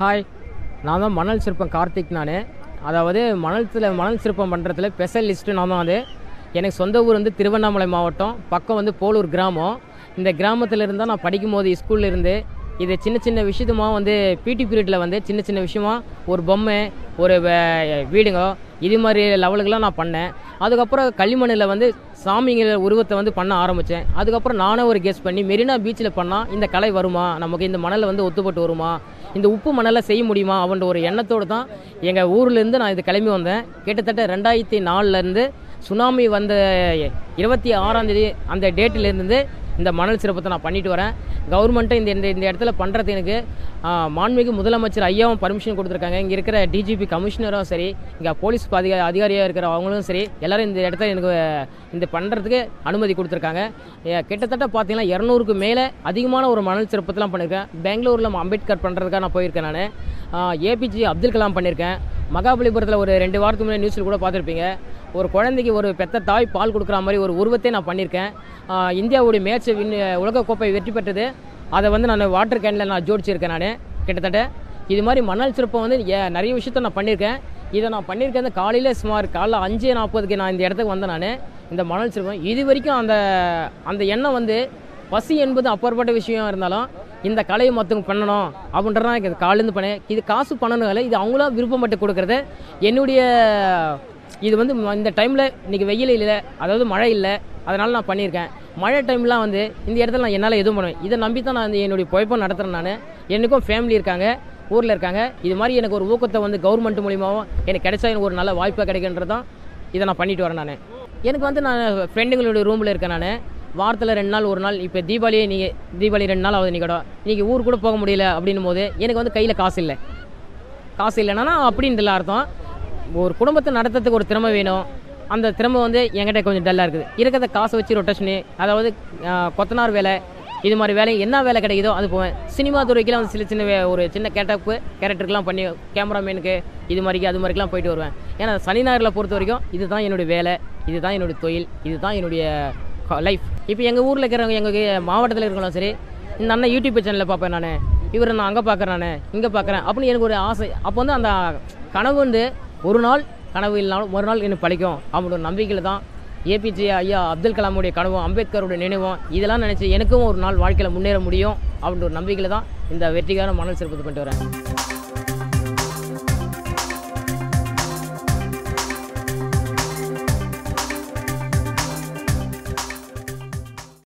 hi நான் தான் மணல் சிற்பம் கார்த்திக் நான் அதாவது மணலத்தில் மணல் சிற்பம் பண்ணுறதுல ஸ்பெஷலிஸ்ட்டு நான் தான் அது எனக்கு சொந்த ஊர் வந்து திருவண்ணாமலை மாவட்டம் பக்கம் வந்து போலூர் கிராமம் இந்த கிராமத்தில் இருந்தால் நான் படிக்கும் போது ஸ்கூல்ல இருந்து இது சின்ன சின்ன விஷயமா வந்து பிடி பீரியடில் வந்து சின்ன சின்ன விஷயமா ஒரு பொம்மை ஒரு வே- வீடுங்க இது மாதிரி லெவலுக்கெல்லாம் நான் பண்ணேன் அதுக்கப்புறம் களிமண்ணில் வந்து சாமிங்கிற உருவத்தை வந்து பண்ண ஆரம்பித்தேன் அதுக்கப்புறம் நானே ஒரு கெஸ் பண்ணி மெரினா பீச்சில் பண்ணால் இந்த கலை வருமா நமக்கு இந்த மணலில் வந்து ஒத்துப்பட்டு வருமா இந்த உப்பு மணலில் செய்ய முடியுமா அப்படின்ற ஒரு எண்ணத்தோடு தான் எங்கள் ஊர்லேருந்து நான் இது கிளம்பி வந்தேன் கிட்டத்தட்ட ரெண்டாயிரத்தி நாலுலேருந்து சுனாமி வந்த இருபத்தி ஆறாம் தேதி அந்த டேட்டிலேருந்து இந்த மணல் சிறப்பத்தை நான் பண்ணிட்டு வரேன் கவர்மெண்ட்டை இந்த இந்த இந்த இடத்துல பண்ணுறது எனக்கு ஆ, மாண்புமிகு முதலமைச்சர் ஐயாவும் பர்மிஷன் கொடுத்துருக்காங்க இங்கே இருக்கிற டிஜிபி கமிஷனரும் சரி இங்கே போலீஸ் அதிகா அதிகாரியாக இருக்கிற அவங்களும் சரி எல்லாரும் இந்த இடத்துல எனக்கு இந்த பண்ணுறதுக்கு அனுமதி கொடுத்துருக்காங்க ஏ, கிட்டத்தட்ட பார்த்தீங்கன்னா இரநூறுக்கு மேலே அதிகமான ஒரு மணல் சிற்பத்தெல்லாம் பண்ணியிருக்கேன் பெங்களூரில் அம்பேத்கர் பண்ணுறதுக்காக நான் போயிருக்கேன் நான் ஏபிஜே அப்துல் கலாம் பண்ணியிருக்கேன் மகாபலிபுரத்தில் ஒரு ரெண்டு வாரத்துக்கு முன்னாடி நியூஸில் கூட பார்த்துருப்பீங்க ஒரு குழந்தைக்கு ஒரு பெத்த தாய் பால் கொடுக்குற மாதிரி ஒரு உருவத்தை நான் பண்ணியிருக்கேன் ஆஹ் இந்தியாவுடைய மேட்சை வின் உலகக்கோப்பை வெற்றி பெற்றது அதை வந்து நான் வாட்டர் கேனில் நான் ஜோடிச்சிருக்கேன் நான் கிட்டத்தட்ட இது மாதிரி மணல் சிற்பம் வந்து ஏ- நிறைய விஷயத்த நான் பண்ணியிருக்கேன் இதை நான் பண்ணியிருக்கேன் காலையில் சுமார் காலைல அஞ்சு நாற்பதுக்கு நான் இந்த இடத்துக்கு வந்தேன் நான் இந்த மணல் சிற்பம் இது வரைக்கும் அந்த அந்த எண்ணம் வந்து பசி என்பது அப்பாற்பட்ட விஷயம் இருந்தாலும் இந்த கலையை மற்றவங்க பண்ணணும் அப்படின்றதான் எனக்கு இது காலேருந்து பண்ணேன் இது காசு பண்ணணும் இல்லை இது அவங்களா விருப்பப்பட்டு கொடுக்குறது என்னுடைய இது வந்து ம- இந்த டைமில் இன்றைக்கி வெயில் இல்லை அதாவது மழை இல்லை அதனால் நான் பண்ணியிருக்கேன் மழை டைம்லாம் வந்து இந்த இடத்துல நான் என்னால் எதுவும் பண்ணுவேன் இதை நம்பி தான் நான் வந்து என்னுடைய பொழைப்பை நடத்துகிறேன் நான் எனக்கும் ஃபேமிலி இருக்காங்க ஊரில் இருக்காங்க இது மாதிரி எனக்கு ஒரு ஊக்கத்தை வந்து கவர்மெண்ட் மூலியமாகவும் எனக்கு கிடைச்சா எனக்கு ஒரு நல்ல வாய்ப்பாக கிடைக்கின்றது தான் இதை நான் பண்ணிட்டு வரேன் நான் எனக்கு வந்து நான் ஃப்ரெண்டுங்களுடைய ரூமில் இருக்கேன் நான் வாரத்தில் ரெண்டு நாள் ஒரு நாள் இப்போ தீபாவளியே நீங்கள் தீபாவளி ரெண்டு நாள் ஆகுது நிக்கடம் நீங்கள் ஊர் கூட போக முடியல அப்படின்னும் போது எனக்கு வந்து கையில் காசு இல்லை காசு இல்லைன்னா அப்படின்றல அர்த்தம் ஒரு குடும்பத்தை நடத்துறதுக்கு ஒரு திறமை வேணும் அந்த திறமை வந்து என்கிட்ட கொஞ்சம் டல்லாக இருக்குது இருக்கிறத காசை வச்சு ரொட்டேஷனு அதாவது ஆஹ், கொத்தனார் வேலை இது மாதிரி வேலை என்ன வேலை கிடைக்குதோ அது போவேன் சினிமா துறைக்கெலாம் வந்து சில சின்ன வே- ஒரு சின்ன கேட்டப்பு கேரக்டருக்குலாம் பண்ணி கேமராமேனுக்கு இது மாதிரிக்கு அது மாதிரிக்கெலாம் போயிட்டு வருவேன் ஏன்னா சனி ஞாயிறில் பொறுத்த வரைக்கும் இதுதான் என்னுடைய வேலை இதுதான் என்னுடைய தொழில் இதுதான் என்னுடைய லைஃப் இப்போ எங்கள் ஊரில் இருக்கிறவங்க எங்கள் மாவட்டத்தில் இருக்கிறவங்களும் சரி இந்த அண்ணன் யூடியூப் சேனலில் பார்ப்பேன் நான் இவரை நான் அங்கே பார்க்குறேன் நான் இங்கே பார்க்குறேன் அப்படின்னு எனக்கு ஒரு ஆசை அப்போ வந்து அந்த கனவு வந்து ஒரு நாள் கனவு இல்லைனாலும் ஒரு நாள் எனக்கு பழிக்கும் அவங்களோட நம்பிக்கையில் தான் ஏபிஜே ஐயா அப்துல் கலாமுடைய கனவும் அம்பேத்கருடைய நினைவும் இதெல்லாம் நினச்சி எனக்கும் ஒரு நாள் வாழ்க்கையில் முன்னேற முடியும் அப்படின்ற ஒரு நம்பிக்கையில் தான் இந்த வெற்றிகரமான மணல் சிற்பத்தை பண்ணிட்டு வரேன்